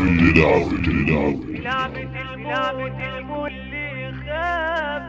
تلعب تلعب لعبة الموت الكل خاف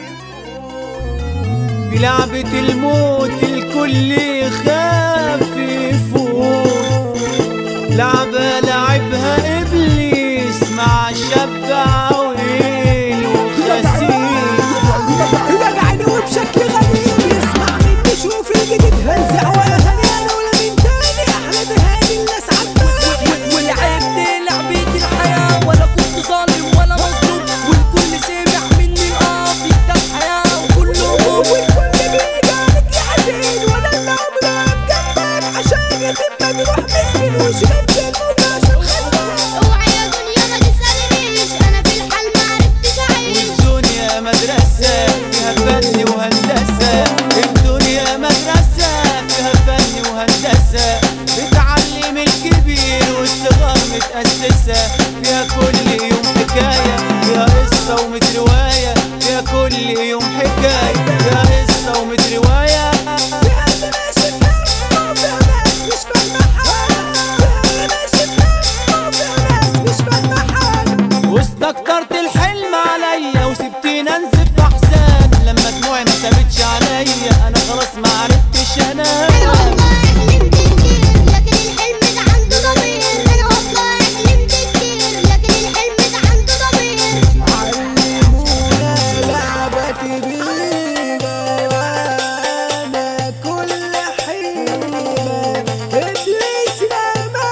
في لعبة الموت الكل خاف يفوت لعبة لعبها إبليس مع شاب عويل وخسيس وجعني وبشكل غريب يسمع مني شوف الجديد هنزع ولا ثاني انا ولا من تاني احلى بهاني الناس عالتاني ولعبت لعبة الحياة ولا كنت ظالم ولا مظلوم والكل سامع مني القاف ده الحياة وكله موت والكل بيجي عليك يا حزين وانا اللي عمري واقف جنبك عشان يتمك روح مسكين وشربت الموت عشان خلقك اوعي يا دنيا ما تسألنيش انا في الحال ما عرفتش اعيش والدنيا مدرسة فيها فن وهندسة الدنيا مدرسة فيها فن وهندسة بتعلم الكبير والصغار متأسسة فيها كل يوم حكاية فيها قصة ومت رواية فيها كل يوم حكاية فيها قصة ومت رواية فيها اللي ماشي فاهمة وفيها ناس مش فاهمة حاجة فيها اللي ماشي فاهمة وفيها ناس مش فاهمة حاجة واستكترت الحلم عليا وسبتيني انزف في احزان لما دموعي ما سابتش عليا انا خلاص ما عرفتش انا انام والله حلمت كتير لكن الحلم ده عنده ضمير انا والله حلمت كتير لكن الحلم ده عنده ضمير علمونا لعبة كبيرة وانا كل حيرة ابليس رمى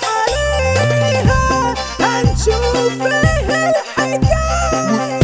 عليها هنشوف ايه الحكاية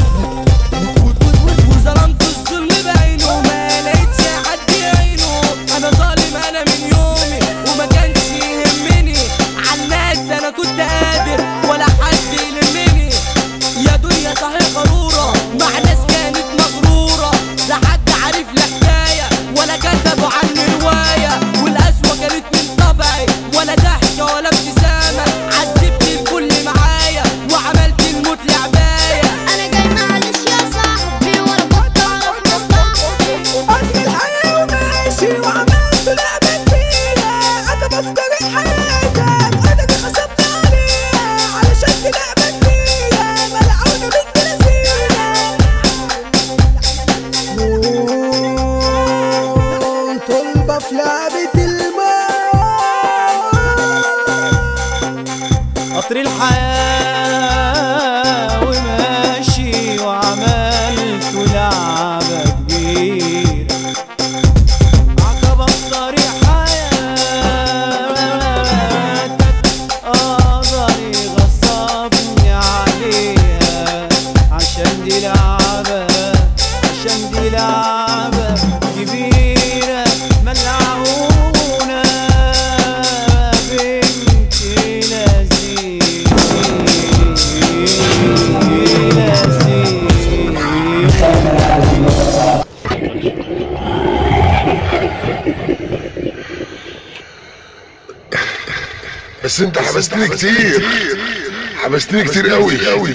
وظلمت الظلم بعينه ما لقيتش حد يعينه انا ظالم انا من يومي وما كانش يهمني عالناس انا كنت قادر ولا حد يلمني يا دنيا صحيح غرورة مع ناس كانت مغرورة لا حد عارف لا حكاية ولا كتبوا عني رواية والقسوة كانت من طبعي ولا ضحكة ولا ابتسامة عذبت الكل معايا وعملت الموت لعباية انا جاي معلش يا صاحبي ولا كنت اعرف مصلحتي قضي الحياة وماشي وعملت لعبة كبيرة انا بفترق حياتك انا اللي خصمت عليها علشان دي لعبة كبيرة ملعونة بنت لذينة طلبة في لعبة الموت قطر الحياة وماشي وعملت لعبة كبيرة عقبة في طريق حياتك قدري غصبني عليها عشان دي لعبة عشان دي لعبة كبيرة ملعونة بنت لذيذ بس انت حبستني كتير حبستني كتير قوي قوي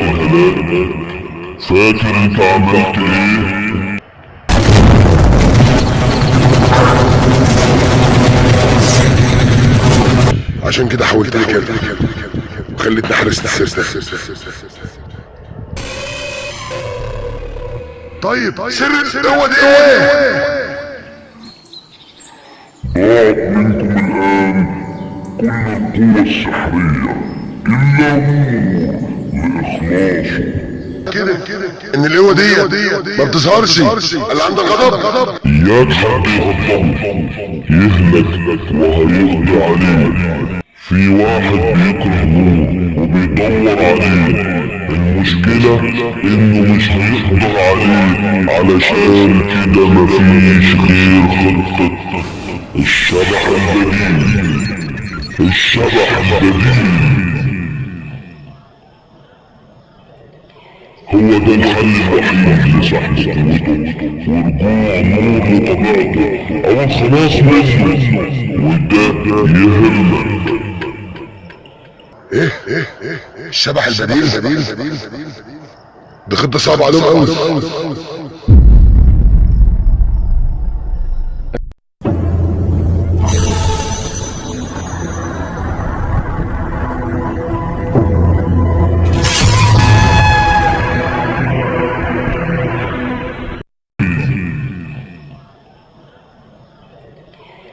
فاكر انت عملت ايه عشان كده حولت لي كده وخليتني حارس السر ده طيب سر هو ده ايه ضاعت منكم الآن كل القوة السحرية إلا نور لإخلاصه كده ان القوة دي ما بتظهرش اللي عند الغضب اياك حد يغضبه يهلك وهيقضي عليه في واحد بيكره نور وبيدور عليه المشكلة انه مش هيقدر عليه علشان كده مفيش غير خطة الشبح البديل الشبح البديل هو ده الحل الوحيد لسحب قوته ورجوع نور لطبيعته او الخلاص منه وده يهمك ايه ايه ايه الشبح البديل بديل دي خطة صعبة عليهم قوي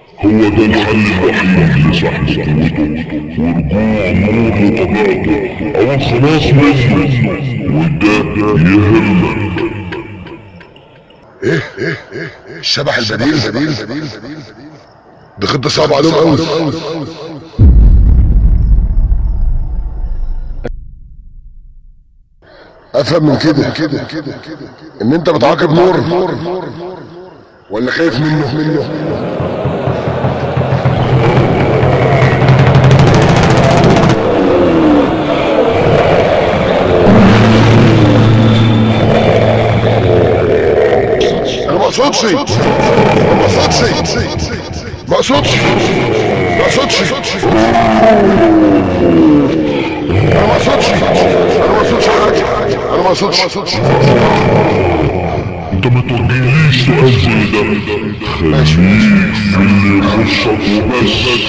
هو ده الحل الوحيد لسحب قوته ورجوع نور لطبيعته او الخلاص منه وده يهمك ايه ايه ايه الشبح البديل بديل دي خطة صعبة عليهم قوي افهم من كده ان انت بتعاقب نور ولا خايف منه منه انا ما اقصدش ما اقصدش ما اقصدش ما اقصدش انا ما اقصدش انا ما اقصدش حاجه انا ما اقصدش انت ما توجهليش سؤال زي ده خليك في اللي يخصك وبس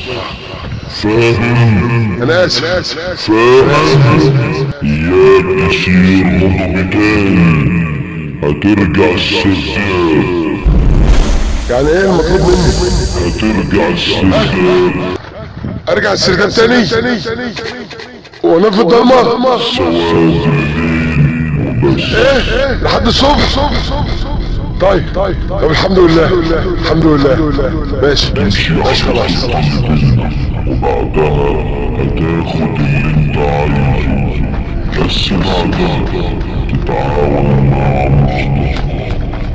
فاهم انا اسف فاهم اياك تسير مضى تاني هترجع السرداب يعني ايه المطلوب مني هترجع السرداب ارجع السرداب تاني وانا في الضلمه سواد وبس ايه لحد الصبح طيب طيب طب الحمد لله الحمد لله ماشي ماشي خلاص وبعدها هتاخد اللي انت عايزه بس بعدها تتعاون مع مصطفى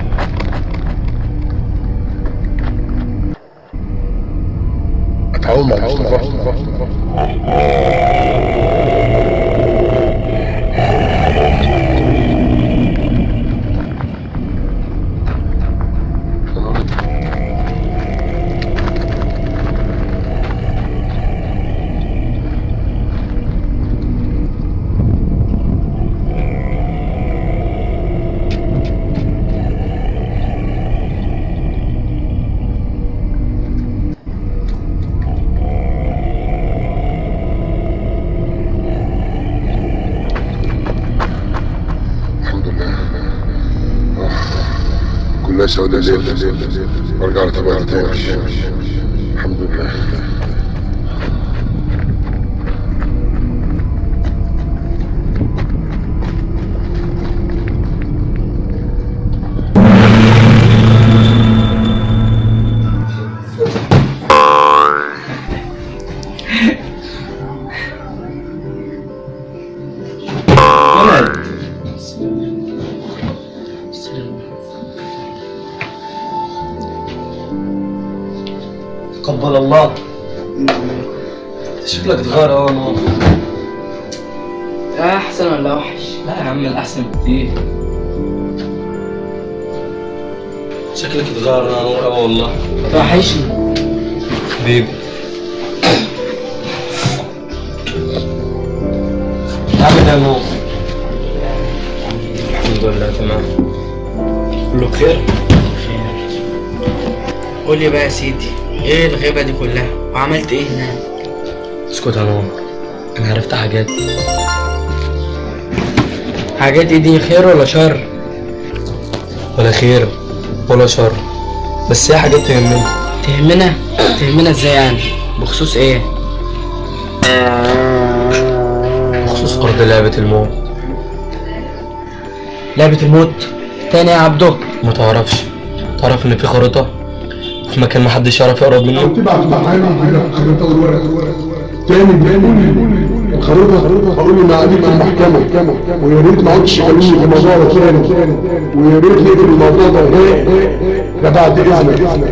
اتعاون مع مصطفى الحمد لله آه. كلها سوداء الليل وارجع لطبيعتي تاني الحمد لله قبل الله شكلك اتغير اهو نور احسن ولا وحش لا يا عم الاحسن بكتير شكلك اتغير يا نور اه والله وحشني حبيبي عامل ايه يا نور الحمد لله تمام كله بخير قول لي بقى يا سيدي ايه الغيبة دي كلها وعملت ايه هناك اسكت يا نور انا عرفت حاجات حاجات ايه دي خير ولا شر ولا خير ولا شر بس هي حاجات تهمني تهمنا تهمنا ازاي يعني بخصوص ايه بخصوص ارض لعبة الموت لعبة الموت تاني يا عبده ما تعرفش تعرف ان في خريطة في مكان محدش يعرف يقرب منه تبعت معانا معانا الخريطة والورق تاني تاني الخريطة بقول لي ميعادك في المحكمة ويا ريت ما عدتش تكلمني في الموضوع ده تاني ويا ريت نقفل الموضوع ده ده بعد اذنك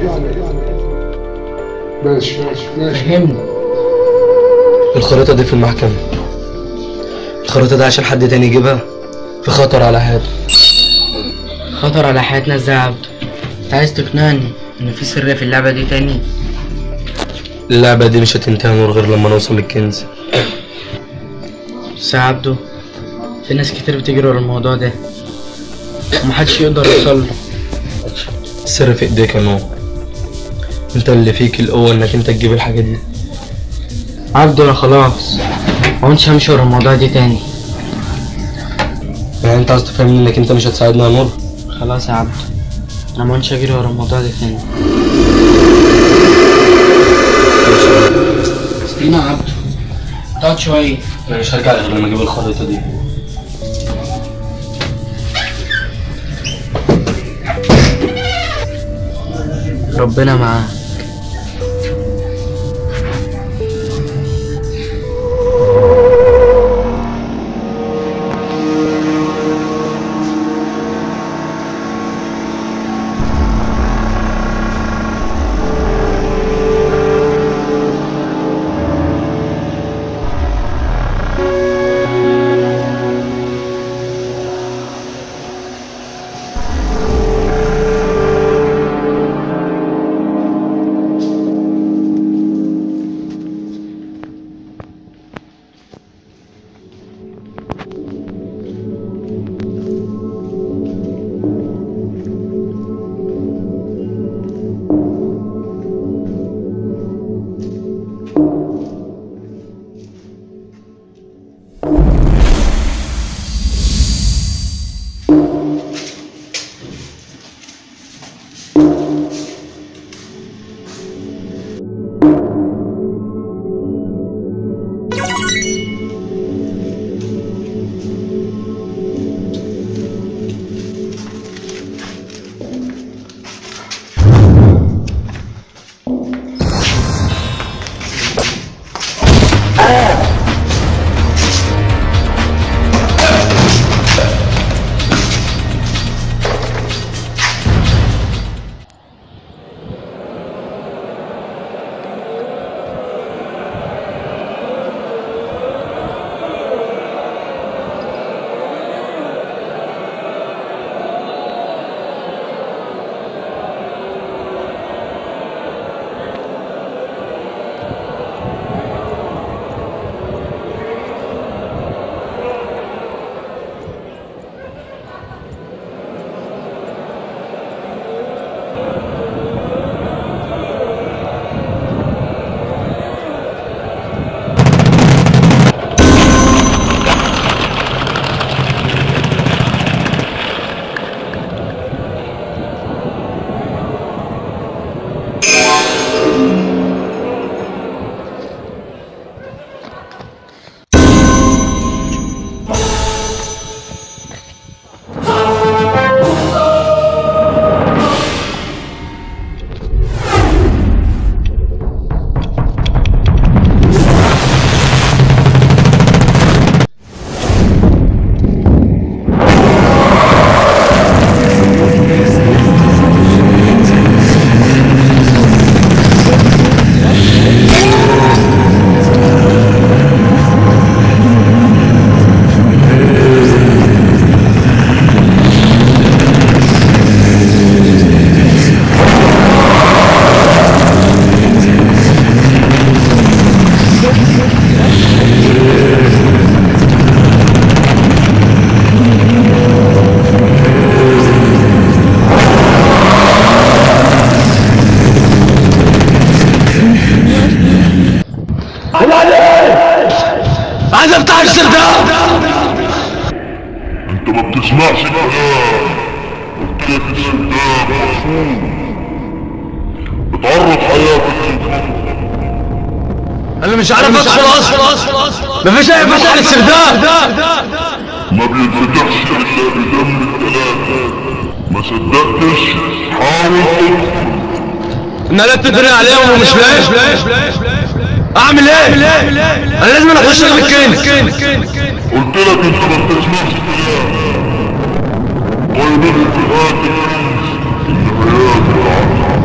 ماشي ماشي فهمني الخريطة دي في المحكمة الخريطة دي عشان حد تاني يجيبها في خطر على حياته خطر على حياتنا ازاي يا عبده انت عايز تقنعني ان في سر في اللعبة دي تاني اللعبة دي مش هتنتهي نور غير لما نوصل للكنز بس يا عبده في ناس كتير بتجري ورا الموضوع ده ومحدش يقدر يوصل له السر في ايديك يا نور انت اللي فيك القوة انك انت تجيب الحاجة دي عبده انا خلاص ما كنتش همشي ورا الموضوع دي تاني يعني انت عايز تفهمني انك انت مش هتساعدنا يا نور خلاص يا عبده انا ما كنتش اجري ورا الموضوع ده تاني تقعد شويه انا مش هرجع غير لما اجيب الخريطه دي ربنا معاه عايز افتح السرداب انت ما بتسمعش الكلام قلت لك السرداب مرفوض بتعرض حياتك للخطر انا مش عارف ادخل اصلا مفيش اي فتح للسرداب ما بينفتحش الا بدم الثلاثة ما صدقتش حاول تدخل انا لا تدري عليهم ومش لاقي اعمل ايه انا لازم اخش الكنز قلت لك انت ما بتسمعش الكلام طيب انت هات الكنز النهايات العقل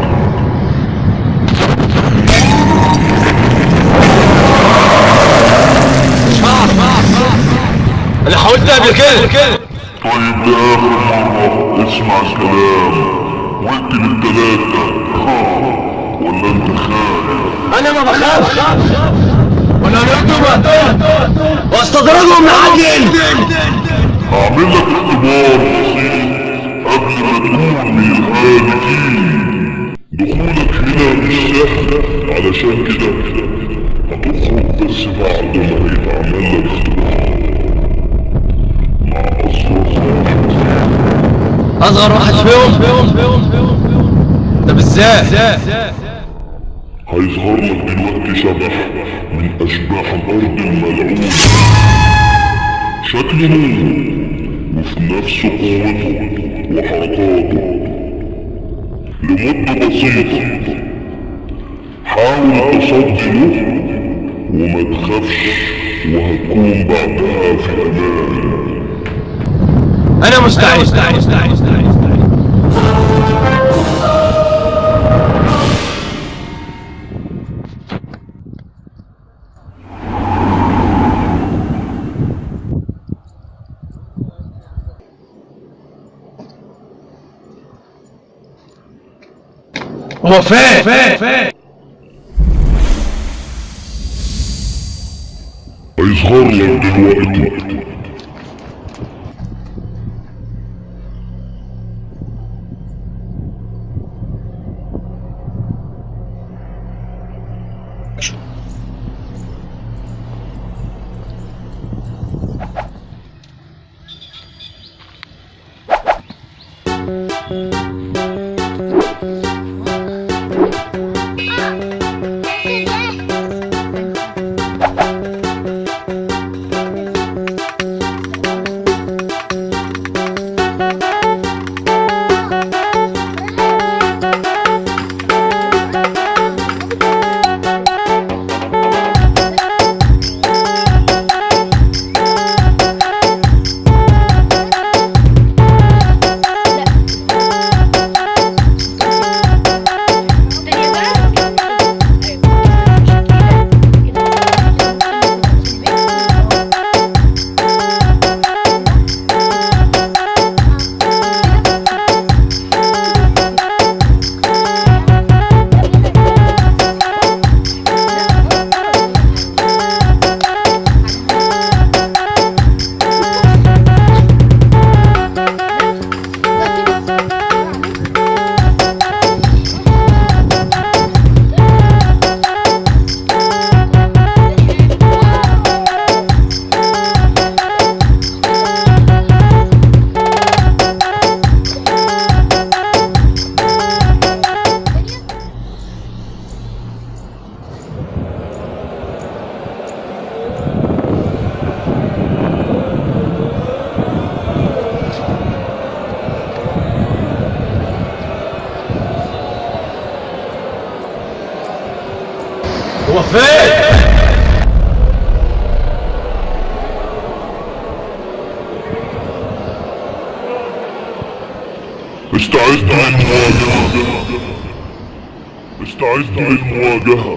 انا حاولت قبل كده طيب لآخر مرة اسمع الكلام واكتب التلاتة ولا انت خايف انا ما بخافش وانا نكتب واستدرجهم لعدل هعمل لك اختبار بسيط قبل ما تكون من الهالكين دخولك هنا مش سهل علشان كده هتخرج بس بعد ما يتعمل لك اختبار مع أصغر اصغر واحد فيهم طب ازاي هيظهر لك دلوقتي شبح من اشباح الارض الملعونة شكله نور وفي نفس قوته وحركاته لمدة بسيطة حاول تصدي له وما تخافش وهتكون بعدها في امان انا مستعد هو فين هيظهر لك دلوقتي هو فين استعد للمواجهة استعد للمواجهة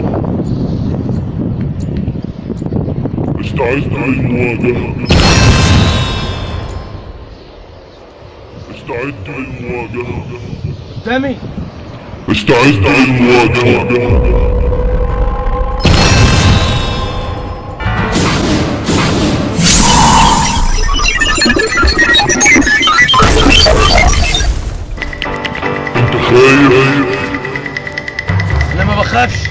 استعد للمواجهة استعد للمواجهة قدامي استعد للمواجهة انت خايف انا ما بخافش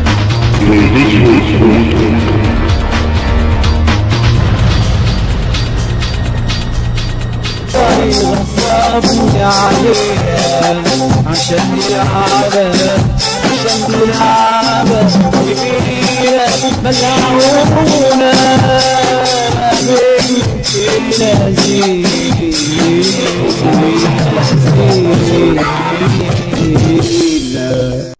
غصبني عليها عشان يلعبها عشان يلعبها كبيرة ملعونة بنت لذيذ لذيذ